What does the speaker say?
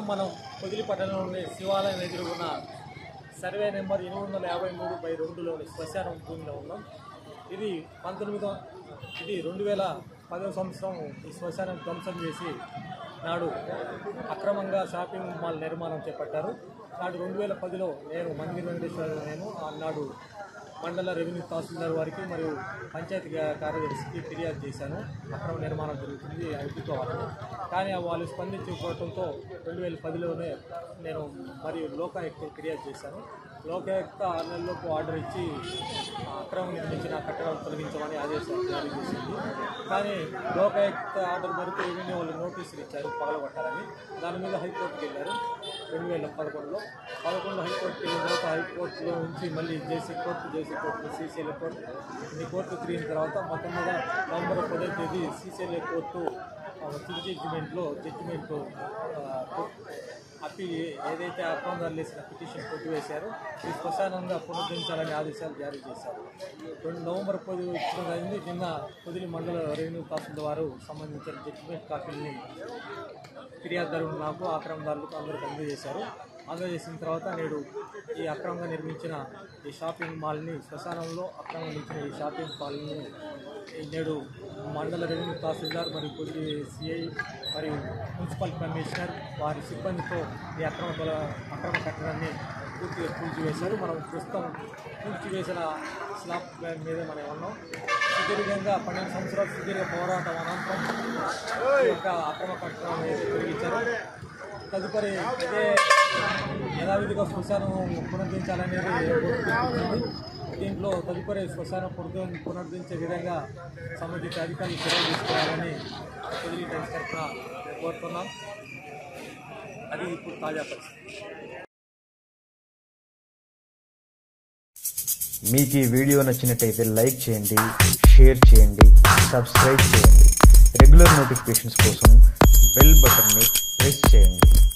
మనం పొదిలి పట్టణంలోని శివాలయం ఎదురుగున్న సర్వే నెంబర్ ఎనిమిది వందల యాభై మూడు బై రెండులోని శ్మశానం భూమిలో ఉన్నాం ఇది పంతొమ్మిది ఇది రెండు వేల పదవ సంవత్సరం ఈ శ్మశానం ధ్వంసం చేసి నాడు అక్రమంగా షాపింగ్ మాల్ నిర్మాణం చేపట్టారు నాడు రెండు వేల పదిలో నేను మందిర్ వెంకటేశ్వర నేను ఆనాడు మండల రెవెన్యూ తహసీల్దార్ వారికి మరియు పంచాయతీ గా- కార్యదర్శికి ఫిర్యాదు చేశాను అక్రమ నిర్మాణం జరుగుతుంది అడ్డుకోవాలని కానీ వాళ్ళు స్పందించకపోవడంతో రెండు వేల పదిలోనే నేను మరియు లోకాయుక్త ఫిర్యాదు చేశాను లోకాయుక్త ఆరు నెలలకు ఆర్డర్ ఇచ్చి ఆ అక్రమం నిర్మించిన కట్టడాలు తొలగించమని ఆదేశాలు జారీ చేసింది కానీ లోకాయుక్త ఆర్డర్ మేరకు రెవెన్యూ వాళ్ళు నోటీసులు ఇచ్చారు పగలగొట్టాలని దాని మీద హైకోర్టుకి వెళ్ళారు రెండు వేల పదకొండులో పదకొండు హైకోర్టుకి వెళ్ళిన తర్వాత హైకోర్టులో నుంచి మళ్ళీ JC court JC court CCL court ఈ కోర్టు తిరిగిన తర్వాత మొత్తం మీద నవంబర్ పదో తేదీ సీసీఎల్ కోర్టు ఆ, తుది జడ్జిమెంట్లో జడ్జిమెంట్ అప్పీల్ ఏదైతే అకౌంట్ వేసిన పిటిషన్ కొట్టివేశారో ఈ శ్మశానంగా పునరుద్ధరించాలని ఆదేశాలు జారీ చేశారు రెండు నవంబర్ పది ఇచ్చిన అయింది నిన్న పొదిలి మండల రెవెన్యూ తహసీల్దార్ వారు సంబంధించిన జడ్జిమెంట్ కాపీల్ని ఫిర్యాదుదారులు నాకు ఆక్రమణదారులకు అందరికి అందజేశారు అందజేసిన తర్వాత నేడు ఈ అక్రమంగా నిర్మించిన ఈ షాపింగ్ మాల్ని శ్మశానంలో అక్రమంగా నిర్మించిన ఈ షాపింగ్ మాల్ని ఈ నేడు మండల రెవెన్యూ తహసీల్దార్ మరియు కొద్ది సిఐ మరియు మున్సిపల్ కమిషనర్ వారి సిబ్బందితో ఈ అక్రమ తొల అక్రమ కట్టడాన్ని పూర్తిగా కూల్చివేశారు మనం ప్రస్తుతం కూల్చివేసిన స్లాబ్ ప్లాన్ మీద మనం ఉన్నాం సుదీర్ఘంగా పన్నెండు సంవత్సరాల సుదీర్ఘ పోరాటం అనంతరం ఈ యొక్క అక్రమ కట్టడం అనేది తొలగించారు తదుపరి ఇదే యథావిధిగా శ్మశానం పునరుద్ధరించాలనేది కోరుకుంటుంది. దీంట్లో తదుపరి శ్మశానం పునరుద్ధ పునరుద్ధరించే విధంగా సంబంధిత అధికారులు చర్యలు తీసుకోవాలని పొదిలి టైమ్స్ తరఫున కోరుతున్నాం అది ఇప్పుడు తాజా పరిస్థితి మీకు ఈ వీడియో నచ్చినట్టయితే లైక్ చేయండి షేర్ చేయండి సబ్స్క్రైబ్ చేయండి రెగ్యులర్ నోటిఫికేషన్స్ కోసం బెల్ బటన్ని ప్రెస్ చేయండి